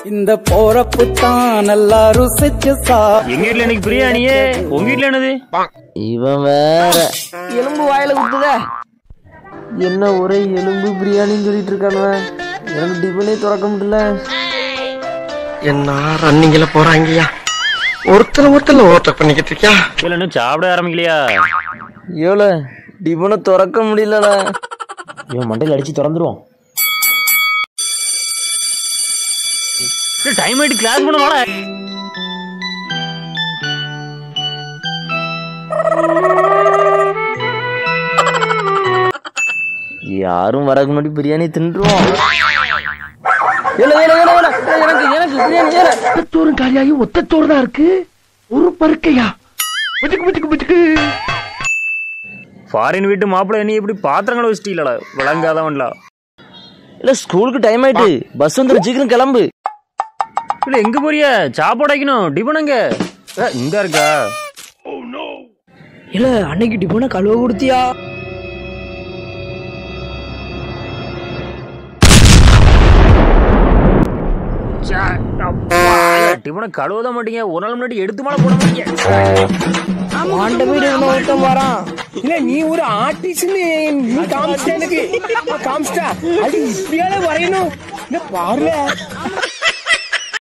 இந்த போறப்பு தான் நல்லா ருசிச்சு சா எங்க வீட்ல இன்னைக்கு பிரியாணியே உங்க வீட்ல என்னது இவன் வேற எலும்பு வாயில குத்துத என்ன ஒரே எலும்பு பிரியாணின்னு சொல்லிட்டு இருக்கானுவன் எனக்கு டிஃபனே திறக்க முடியல என்ன ரன்னிங்ல போறாங்கய்யா ஒருத்தர் ஒருத்தர் ஓவர்டேக் பண்ணிக்கிட்டு இருக்கியா இல்ல இன்னும் சாப்பிட ஆரம்பிக்கலையா எவ்வளோ டிஃபனை திறக்க முடியலடா இவன் மண்டையில் அடிச்சு திறந்துருவான் டைம் ஆயிட்டு கிளாஸ் பண்ண வாடா யாரும் வரக்கு முன்னாடி பிரியாணி தின்றுவோம் ஏல, ஏல, ஏல, ஏல, எனக்கு எனக்கு பிரியாணி ஏல. ஒத்தத்தோறும் காலியாகி ஒத்தத்தோறு தான் இருக்கு ஒரு பருக்கையா பிச்சுக்கு பிச்சுக்கு பிச்சுக்கு ஃபாரின் வீட்டு மாப்பிள்ளை நீ இப்படி பாத்திரங்களை வச்சிட்டீங்களா விளங்காதவன்ல இல்ல ஸ்கூலுக்கு டைம் ஆயிட்டு பஸ் வந்துடும் சீக்கிரம் கிளம்பு இல்ல எங்க போறிய சாப்பாடு வைக்கணும் டிபன் எங்க ஏ, இங்க இருக்கா இல்ல அன்னைக்கு டிபனை கழுவ கொடுத்தியா டிபனை கழுவத மாட்டீங்க ஒரு நாள் முன்னாடி எடுத்து மேல போட மாட்டீங்க மாண்ட வீடு இவனை ஒருத்தன் வரான் இல்ல நீ ஒரு ஆர்டிஸ்ட்னு நீ காமிச்சிட்ட எனக்கு காமிச்சிட்டா அது இப்படியால வரையணும் இல்ல பாருல